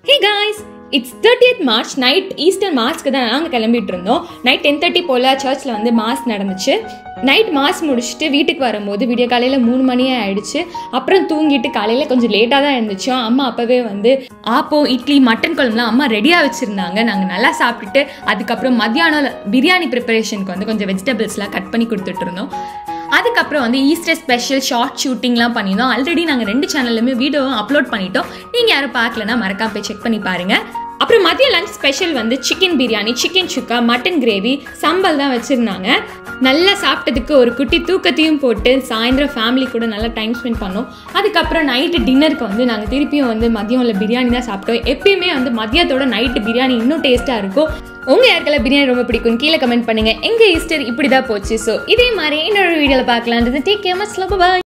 hey guys it's thirtieth March night Easter மாஸ்க்கு தான் நாங்கள் கிளம்பிட்டு இருந்தோம் நைட் டென் தேர்ட்டி போல் சர்ச்சில் வந்து மாஸ் நடந்துச்சு நைட் மாஸ் முடிச்சுட்டு வீட்டுக்கு வரும்போது விடிய காலையில் மூணு மணியே ஆயிடுச்சு அப்புறம் தூங்கிட்டு காலையில் கொஞ்சம் லேட்டாக தான் இருந்துச்சோம் அம்மா அப்போவே வந்து ஆப்போ இட்லி மட்டன் குழம்புலாம் அம்மா ரெடியாக வச்சுருந்தாங்க நாங்கள் நல்லா சாப்பிட்டுட்டு அதுக்கப்புறம் மத்தியானம் பிரியாணி ப்ரிப்பரேஷனுக்கு வந்து கொஞ்சம் வெஜிடபிள்ஸ்லாம் கட் பண்ணி கொடுத்துட்டு இருந்தோம் அதுக்கப்புறம் வந்து ஈஸ்டர் ஸ்பெஷல் ஷார்ட் ஷூட்டிங்லாம் பண்ணியிருந்தோம் ஆல்ரெடி நாங்கள் ரெண்டு சேனல்லுமே வீடியோவும் அப்லோட் பண்ணிட்டோம் நீங்கள் யாரும் பார்க்கலனா மறக்காம போய் செக் பண்ணி பாருங்கள் அப்புறம் மதிய லஞ்ச் ஸ்பெஷல் வந்து chicken biryani chicken chukka mutton gravy sambol தான் வச்சுருந்தாங்க நல்லா சாப்பிட்டதுக்கு ஒரு குட்டி தூக்கத்தையும் போட்டு சாயந்தரம் ஃபேமிலி கூட நல்லா டைம் ஸ்பெண்ட் பண்ணோம் அதுக்கப்புறம் நைட்டு டின்னருக்கு வந்து நாங்கள் திருப்பியும் வந்து மதியம் உள்ள பிரியாணி தான் சாப்பிட்டோம் எப்பயுமே வந்து மதியத்தோட நைட்டு பிரியாணி இன்னும் டேஸ்ட்டாக இருக்கும் உங்கள் யாருக்கெல்லாம் பிரியாணி ரொம்ப பிடிக்கும் கீழே கமெண்ட் பண்ணுங்கள் எங்கள் ஈஸ்டர் இப்படி தான் போச்சு ஸோ இதே மாதிரி இன்னொரு வீடியோவில் பார்க்கலான்றது டேக் கேமஸ் பாய்